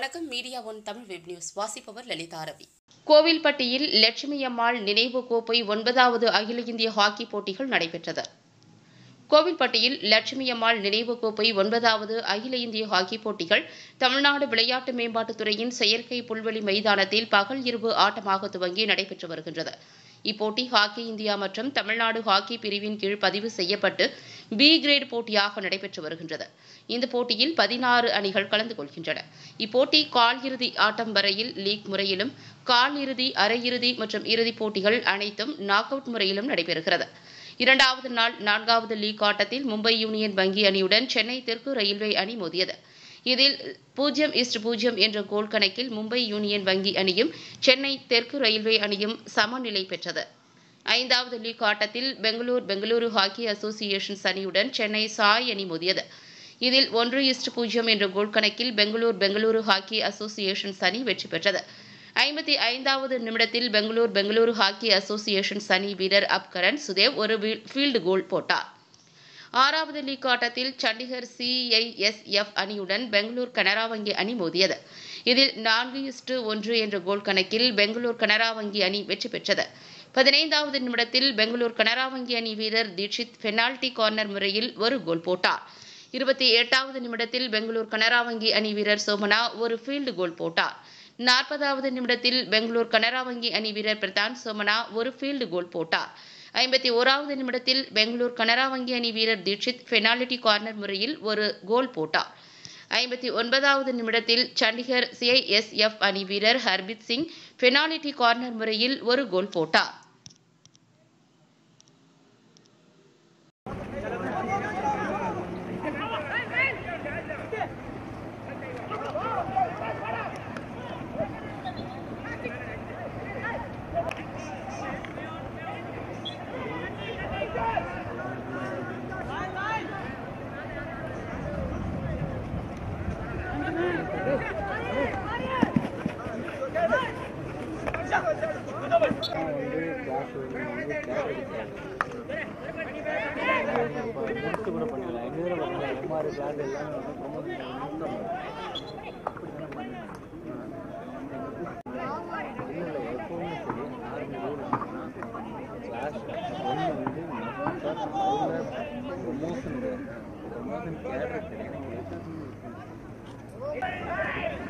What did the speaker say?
வணக்கம் Media One Tamil web news வாசிப்பவர் லலிதா ரவி கோவில்பட்டியில் லட்சுமி அம்மாள் நினைவு கோப்பை ஒன்பதாவது அகில இந்திய ஹாக்கி போட்டிகள் நடைபெற்றது கோவில்பட்டியில் லட்சுமி அம்மாள் நினைவு கோப்பை ஒன்பதாவது அகில இந்திய ஹாக்கி போட்டிகள் தமிழ்நாடு விளையாட்டு மேம்பாட்டுத் துறையின் செயற்கை புல்வெளி மைதானத்தில் பகல் இரவு ஆட்டமாக துவங்கி நடைபெற்று வருகின்றது இப்போட்டி ஹாக்கி இந்தியா மற்றும் தமிழ்நாடு ஹாக்கி பிரிவின் கீழ் பதிவு செய்யப்பட்டு பி கிரேட் போட்டியாக நடைபெற்று வருகின்றது இந்த போட்டியில் பதினாறு அணிகள் கலந்து கொள்கின்றன இப்போட்டி கால் இறுதி ஆட்டம் வரையில் லீக் முறையிலும் கால் இறுதி அரையிறுதி மற்றும் இறுதிப் போட்டிகள் அனைத்தும் நாக் அவுட் முறையிலும் நடைபெறுகிறது இரண்டாவது நாள் நான்காவது லீக் ஆட்டத்தில் மும்பை யூனியன் வங்கி அணியுடன் சென்னை தெற்கு ரயில்வே அணி மோதியது இதில் பூஜ்ஜியம் இஸ்ட் பூஜ்ஜியம் என்ற கோல் கணக்கில் மும்பை யூனியன் வங்கி அணியும் சென்னை தெற்கு ரயில்வே அணியும் சமநிலை பெற்றது ஐந்தாவது லீக் ஆட்டத்தில் பெங்களூர் பெங்களூரு ஹாக்கி அசோசியேஷன்ஸ் அணியுடன் சென்னை சாய் அணி மோதியது இதில் ஒன்று இஸ்ட் பூஜ்ஜியம் என்ற கோல் கணக்கில் பெங்களூர் பெங்களூரு ஹாக்கி அசோசியேஷன்ஸ் அணி வெற்றி பெற்றது ஐம்பத்தி ஐந்தாவது நிமிடத்தில் பெங்களூர் பெங்களூரு ஹாக்கி அசோசியேஷன்ஸ் அணி வீரர் அப்கரன் சுதேவ் ஒரு ஃபீல்டு கோல் போட்டார் ஆறாவது லீக் ஆட்டத்தில் சண்டிகர் சிஐஎஸ்எஃப் அணியுடன் பெங்களூர் கனரா வங்கி அணி மோதியது இதில் நான்கு இஸ்டு ஒன்று என்ற கோல் கணக்கில் பெங்களூர் கனரா வங்கி அணி வெற்றி பெற்றது பதினைந்தாவது நிமிடத்தில் பெங்களூர் கனரா வங்கி அணி வீரர் தீட்சித் பெனால்டி கார்னர் முறையில் ஒரு கோல் போட்டார் இருபத்தி எட்டாவது நிமிடத்தில் பெங்களூர் கனரா வங்கி அணி வீரர் சோமனா ஒரு ஃபீல்டு கோல் போட்டார் நாற்பதாவது நிமிடத்தில் பெங்களூர் கனரா வங்கி அணி வீரர் பிரதான் சோமனா ஒரு ஃபீல்டு கோல் போட்டார் ஐம்பத்தி ஓராவது நிமிடத்தில் பெங்களூர் கனரா வங்கி அணி வீரர் தீட்சித் பெனால்டி கார்னர் முறையில் ஒரு கோல் போட்டார் ஐம்பத்தி ஒன்பதாவது நிமிடத்தில் சண்டிகர் சிஐஎஸ்எஃப் அணி வீரர் ஹர்பித் சிங் பெனால்டி கார்னர் முறையில் ஒரு கோல் போட்டார் முடிச்சு கூட பண்ணல எங்க இதில் பண்ணல எம்ஆர் பிளான் எல்லாமே வந்து ப்ரொமோட் இல்லை இல்லை எப்பவுமே சரி நார்மல் ரூல் கிளாஸ் ஒன்று வந்து அதில் ப்ரொமோஷன் ப்ரொமோஷன் கேட்ரு தெரியும்